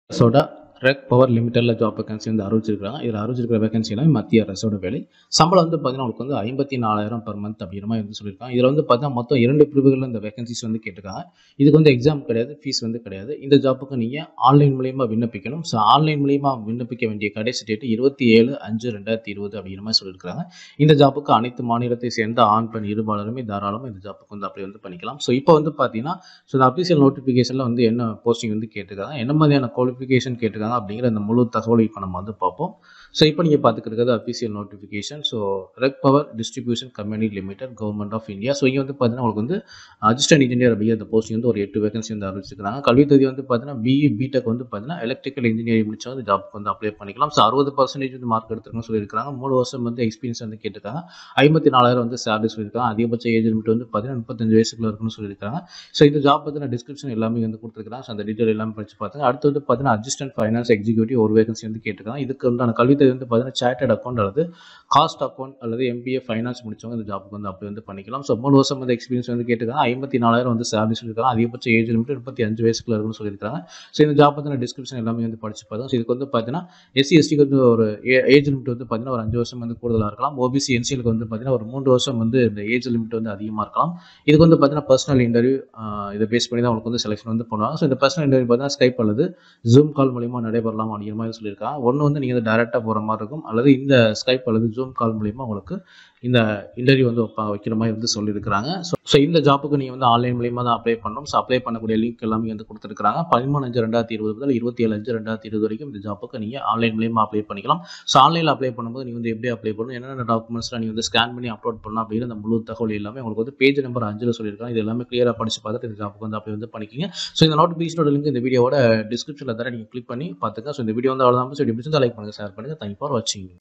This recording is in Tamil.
சோடா ரெக் பவர் லிமிட்டடில் ஜாப் வேகன்சி வந்து அறிவிச்சிருக்காங்க இதில் அறிவிச்சிருக்கிற வேகன்சி எல்லாமே மத்திய அரசோட வேலை சம்பளம் வந்து பார்த்தீங்கன்னா உங்களுக்கு வந்து ஐம்பத்தி நாலாயிரம் per month அப்படிங்கிற மாதிரி வந்து சொல்லியிருக்காங்க இதில் வந்து பார்த்தீங்கன்னா மொத்தம் இரண்டு பிரிவுகளில் இந்த வேகன்சிஸ் வந்து கேட்டிருக்காங்க இதுக்கு வந்து எக்ஸாம் கிடையாது ஃபீஸ் வந்து கிடையாது இந்த ஜாப்புக்கு நீங்கள் ஆன்லைன் மூலியமாக விண்ணப்பிக்கணும் ஸோ ஆன்லைன் மூலியமாக விண்ணப்பிக்க வேண்டிய கடைசி டேட் இருபத்தி ஏழு அஞ்சு ரெண்டாயிரத்தி இருபது அப்படிங்கிற மாதிரி சொல்லியிருக்காங்க இந்த ஜாப்புக்கு அனைத்து மாநிலத்தை சேர்ந்த ஆண் பெண் இருபாலருமே தாராளமாக இந்த ஜாப்புக்கு வந்து அப்ளை வந்து பண்ணிக்கலாம் ஸோ இப்போ வந்து பார்த்தீங்கன்னா ஸோ இந்த அஃபீஷியல் நோட்டிஃபிகேஷனில் வந்து என்ன போஸ்டிங் வந்து கேட்டிருக்காங்க என்ன மாதிரியான குவாலிஃபிகேஷன் கேட்டிருக்காங்க அப்படிங்கிற அந்த முழு தகவலை இப்போ நம்ம வந்து பார்ப்போம் ஸோ இப்போ நீங்கள் பார்த்துக்கிறது official notification so REC power distribution company limited government of India so இங்கே வந்து பார்த்தீங்கன்னா உங்களுக்கு வந்து அசிஸ்டன்ட் இன்ஜினியர் அப்படிங்கிற அந்த போஸ்டிங் வந்து ஒரு எட்டு வேகன்சி வந்து அறிவிச்சிருக்காங்க கல்வி தகுதி வந்து பார்த்தீங்கன்னா பிஇ பிடெக் வந்து பார்த்தீங்கன்னா எலக்ட்ரிக்கல் இன்ஜினியரிங் முடிச்சா வந்து ஜாப்க்கு வந்து அப்ளை பண்ணிக்கலாம் ஸோ அறுபது பர்சன்டேஜ் வந்து மார்க் எடுத்துருக்கணும்னு சொல்லியிருக்காங்க மூணு வருஷம் வந்து எக்ஸ்பீரியன்ஸ் வந்து கேட்டிருக்காங்க ஐம்பத்தி நாலாயிரம் வந்து சேலரி சொல்லியிருக்காங்க அதிகபட்ச ஏஜ் லிமிட் வந்து பார்த்தீங்கன்னா முப்பத்தஞ்சு வயசுக்குள்ள இருக்குன்னு சொல்லியிருக்காங்க ஸோ இந்த ஜாப் பற்றின டிஸ்கிரிப்ஷன் எல்லாமே வந்து கொடுத்துருக்காங்க ஸோ அந்த டீட்டெயில் எல்லாமே படிச்சு பார்த்துங்க அடுத்து வந்து பார்த்தீங்கன்னா அசிஸ்டன்ட் ஃபைனான்ஸ் எக்ஸிக்யூட்டிவ் ஒரு வேகன்சி வந்து கேட்டிருக்காங்க இதுக்கு உண்டான கல்வி தகுதி வந்து பார்த்தீங்கன்னா சார்ட்டட் அக்கௌண்ட் அல்லது காஸ்ட் அக்கௌண்ட் அல்லது எம்பிஏ ஃபைனான்ஸ் முடிச்சவங்க இந்த ஜாப்புக்கு வந்து அப்ளை வந்து பண்ணிக்கலாம் ஸோ மூணு வருஷம் வந்து எக்ஸ்பீரியன்ஸ் வந்து கேட்டிருக்காங்க ஐம்பத்தி நாலாயிரம் வந்து சேலரி சொல்லியிருக்காங்க அதிகபட்ச ஏஜ் லிமிட் முப்பத்தி அஞ்சு வயசுக்குள்ள இருக்குன்னு சொல்லியிருக்காங்க ஸோ இந்த ஜாப் பற்றின டிஸ்கிரிப்ஷன் எல்லாமே வந்து படிச்சு பார்த்தோம் ஸோ இதுக்கு வந்து பார்த்தீங்கன்னா எஸ்சி எஸ்டிக்கு வந்து ஒரு ஏஜ் லிமிட் வந்து பார்த்தீங்கன்னா ஒரு அஞ்சு வருஷம் வந்து கூடுதலாக இருக்கலாம் ஓபிசி என்சிஎலுக்கு வந்து பார்த்தீங்கன்னா ஒரு மூன்று வருஷம் வந்து இந்த ஏஜ் லிமிட் வந்து அதிகமாக இருக்கலாம் இதுக்கு வந்து பார்த்தீங்கன்னா பர்சனல் இன்டர்வியூ இதை பேஸ் பண்ணி தான் உங்களுக்கு வந்து செலெக்ஷன் வந்து பண்ணுவாங்க ஸோ இந்த பர்சனல் இன்டர்வியூ பார்த்தீங்கன்னா ஸ்கைப் அல்லது ஜூம் கால் மூலியமாக நடைபெறலாம் அப்படிங்கிற மாதிரி சொல்லியிருக்காங்க ஒன்று வந்து நீங்கள் டேரெக்டாக போகிற மாதிரி இருக்கும் அல்லது இந்த ஸ்கைப் அல்லது ஜூம் கால் மூலியமாக உங்களுக்கு இந்த இன்டர்வியூ வந்து வைப்பா வைக்கிற மாதிரி வந்து சொல்லியிருக்கிறாங்க ஸோ ஸோ இந்த ஜாப்புக்கு நீங்கள் வந்து ஆன்லைன் மூலியமாக தான் அப்ளை பண்ணணும் ஸோ அப்ளை பண்ணக்கூடிய லிங்க் எல்லாமே வந்து கொடுத்துருக்காங்க பதிமூணு அஞ்சு ரெண்டாயிரத்தி இருபது முதல் இருபத்தி ஏழு அஞ்சு ரெண்டாயிரத்தி இருபது வரைக்கும் இந்த ஜாப்புக்கு நீங்கள் ஆன்லைன் மூலியமாக அப்ளை பண்ணிக்கலாம் ஸோ ஆன்லைனில் அப்ளை பண்ணும்போது நீங்கள் வந்து எப்படி அப்ளை பண்ணணும் என்னென்ன டாக்குமெண்ட்ஸ்லாம் நீங்கள் வந்து ஸ்கேன் பண்ணி அப்லோட் பண்ணணும் அப்படிங்கிற அந்த முழு தகவல் எல்லாமே உங்களுக்கு வந்து பேஜ் நம்பர் அஞ்சில் சொல்லியிருக்காங்க இது எல்லாமே கிளியராக படிச்சு பார்த்துட்டு இந்த ஜாப்புக்கு வந்து அப்ளை வந்து பண்ணிக்கிங்க ஸோ இந்த நோட்டிஃபிகேஷனோட லிங்க் இந்த வீடியோட டிஸ்கிரிப்ஷனில் தர நீங்கள் கிளிக் பண்ணி பார்த்துங்க ஸோ இந்த வீடியோ வந்து அவ்வளோதான் ஸோ இப்படி லைக் பண்ணுங்கள் ஷேர் பண்ணுங்கள் தேங்க் ஃபார் வாட்சிங்